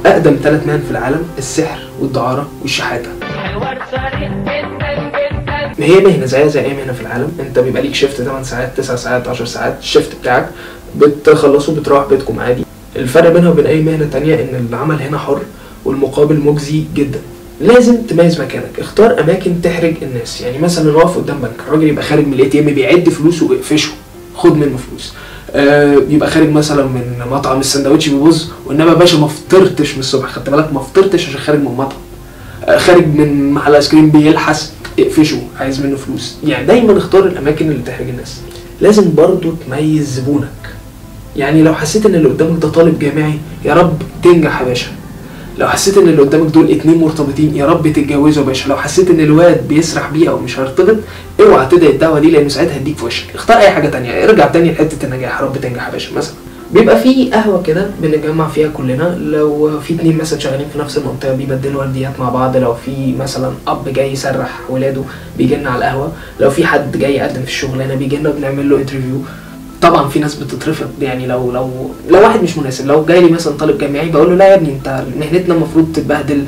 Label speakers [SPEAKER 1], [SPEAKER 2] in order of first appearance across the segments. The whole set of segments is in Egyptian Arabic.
[SPEAKER 1] اقدم ثلاث مهن في العالم السحر والدعاره والشحاته
[SPEAKER 2] حوار صريح جدا جدا
[SPEAKER 1] هي مهنه زيها زي اي مهنه في العالم انت بيبقى ليك شيفت 8 ساعات 9 ساعات 10 ساعات الشيفت بتاعك بتخلصه بتروح بيتكم عادي الفرق بينها وبين اي مهنه تانية ان العمل هنا حر والمقابل مجزي جدا لازم تميز مكانك اختار اماكن تحرج الناس يعني مثلا واقف قدام بنك الراجل يبقى خارج من الاي تي ام بيعد فلوسه واقفشه خد منه فلوس آه يبقى خارج مثلا من مطعم السندوتش بيبوظ وانما يا باشا ما فطرتش من الصبح خدت بالك ما فطرتش عشان خارج من مطعم آه خارج من محل ايس كريم بيلحس اقفشه عايز منه فلوس يعني دايما اختار الاماكن اللي تحرج الناس لازم برضو تميز زبونك يعني لو حسيت ان اللي قدامك ده طالب جامعي يا رب تنجح يا باشا لو حسيت ان اللي قدامك دول اتنين مرتبطين يا رب تتجوزوا يا باشا لو حسيت ان الواد بيسرح بيها ومش هيرتبط اوعى تدعي الدعوه دي لانه ساعتها هيديك في وشك اختار اي حاجه تانية ارجع تاني لحته النجاح يا رب تنجح يا باشا مثلا بيبقى في قهوه كده بنتجمع فيها كلنا لو في اتنين مثلا شغالين في نفس المنطقه بيبدلوا ورديات مع بعض لو في مثلا اب جاي يسرح ولاده بيجي لنا على القهوه لو في حد جاي يقدم في الشغلانه بيجي لنا بنعمل له انترفيو طبعا في ناس بتترفض يعني لو لو لو واحد مش مناسب لو جاي لي مثلا طالب جامعي بقول له لا يا ابني انت مهنتنا المفروض تتبهدل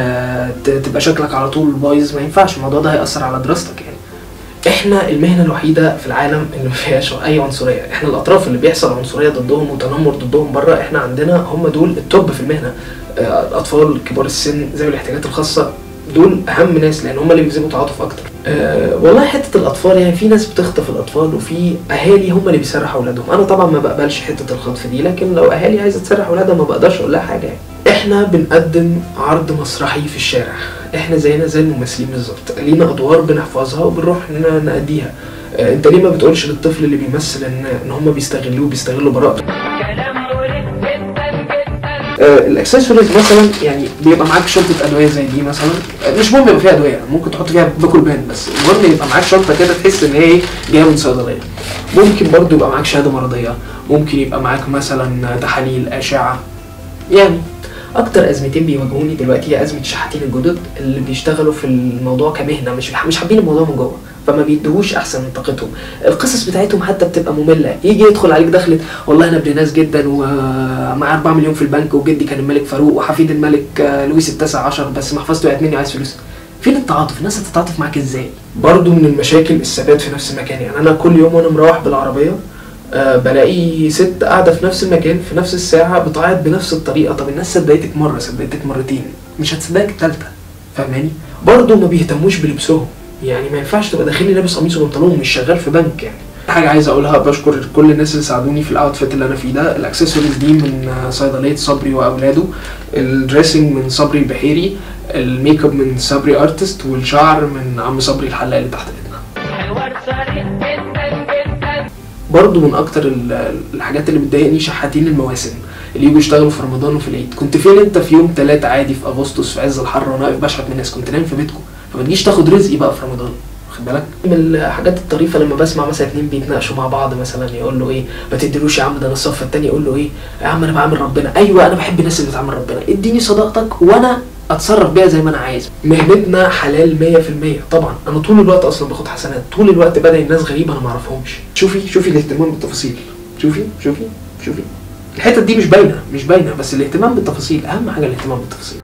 [SPEAKER 1] آه ت- تبقى شكلك على طول بايظ ما ينفعش الموضوع ده هيأثر على دراستك يعني احنا المهنه الوحيده في العالم اللي ما فيهاش اي عنصريه احنا الاطراف اللي بيحصل عنصريه ضدهم وتنمر ضدهم بره احنا عندنا هم دول التوب في المهنه آه، الاطفال كبار السن ذوي الاحتياجات الخاصه دول اهم ناس لان هم اللي بيجذبوا تعاطف اكتر أه والله حته الاطفال يعني في ناس بتخطف الاطفال وفي اهالي هم اللي بيسرحوا اولادهم انا طبعا ما بقبلش حته الخطف دي لكن لو اهالي عايزه تسرح اولادها ما بقدرش اقول لها حاجه يعني احنا بنقدم عرض مسرحي في الشارع احنا زينا زي الممثلين بالظبط لينا ادوار بنحفظها وبنروح ن- نأديها آه، انت ليه ما بتقولش للطفل اللي بيمثل ان ان هم بيستغلوه بيستغلوا براءته
[SPEAKER 2] كلام مريح جدا جدا
[SPEAKER 1] آه، الاكسسوارز مثلا يعني بيبقى معاك شنطه ادويه زي دي مثلا آه، مش مهم يبقى فيها ادويه ممكن تحط فيها باكل بان بس المهم يبقى معاك شنطه كده تحس ان هي إيه، جايه من صيدليه ممكن برضو يبقى معاك شهاده مرضيه ممكن يبقى معاك مثلا تحاليل اشعه يعني اكتر ازمتين بيواجهوني دلوقتي هي ازمه الشحاتين الجدد اللي بيشتغلوا في الموضوع كمهنه مش مش حابين الموضوع من جوه فما بيدوهوش احسن من طاقتهم القصص بتاعتهم حتى بتبقى ممله يجي يدخل عليك دخلت والله انا ابن ناس جدا ومعايا 4 مليون في البنك وجدي كان الملك فاروق وحفيد الملك آه، لويس التاسع عشر بس محفظته وقعت مني وعايز فلوس فين التعاطف الناس هتتعاطف معاك ازاي برضو من المشاكل الثبات في نفس المكان يعني انا كل يوم وانا مروح بالعربيه آه بلاقي ست قاعده في نفس المكان في نفس الساعه بتعيط بنفس الطريقه طب الناس صدقتك مره صدقتك مرتين مش هتصدقك التالتة فاهماني برضه ما بيهتموش بلبسهم يعني ما ينفعش تبقى داخلي لابس قميص وبنطلون مش شغال في بنك يعني حاجه عايز اقولها بشكر كل الناس اللي ساعدوني في الاوتفيت اللي انا فيه ده الاكسسوارز دي من آه، صيدليه صبري واولاده الدريسنج من صبري البحيري الميك اب من صبري ارتست والشعر من عم صبري الحلاق اللي تحت ايدنا
[SPEAKER 2] حوار صريح جدا جدا
[SPEAKER 1] برضو من اكتر ال- الحاجات اللي بتضايقني شحاتين المواسم اللي يجوا يشتغلوا في رمضان وفي العيد كنت فين انت في يوم تلاتة عادي في اغسطس في عز الحر وانا واقف بشحت من الناس كنت نايم في بيتكم فما تجيش تاخد رزقي بقى في رمضان واخد بالك من الحاجات الطريفه لما بسمع مثلا اتنين بيتناقشوا مع بعض مثلا يقول له ايه ما تديلوش يا عم ده انا الصف التاني يقول له ايه يا عم انا بعمل ربنا ايوه انا بحب الناس اللي بتعمل ربنا اديني صداقتك وانا اتصرف بيها زي ما انا عايز مهنتنا حلال 100% طبعا انا طول الوقت اصلا باخد حسنات طول الوقت بدعي الناس غريبه انا ما اعرفهمش شوفي شوفي الاهتمام بالتفاصيل شوفي شوفي شوفي الحتت دي مش باينه مش باينه بس الاهتمام بالتفاصيل اهم حاجه الاهتمام بالتفاصيل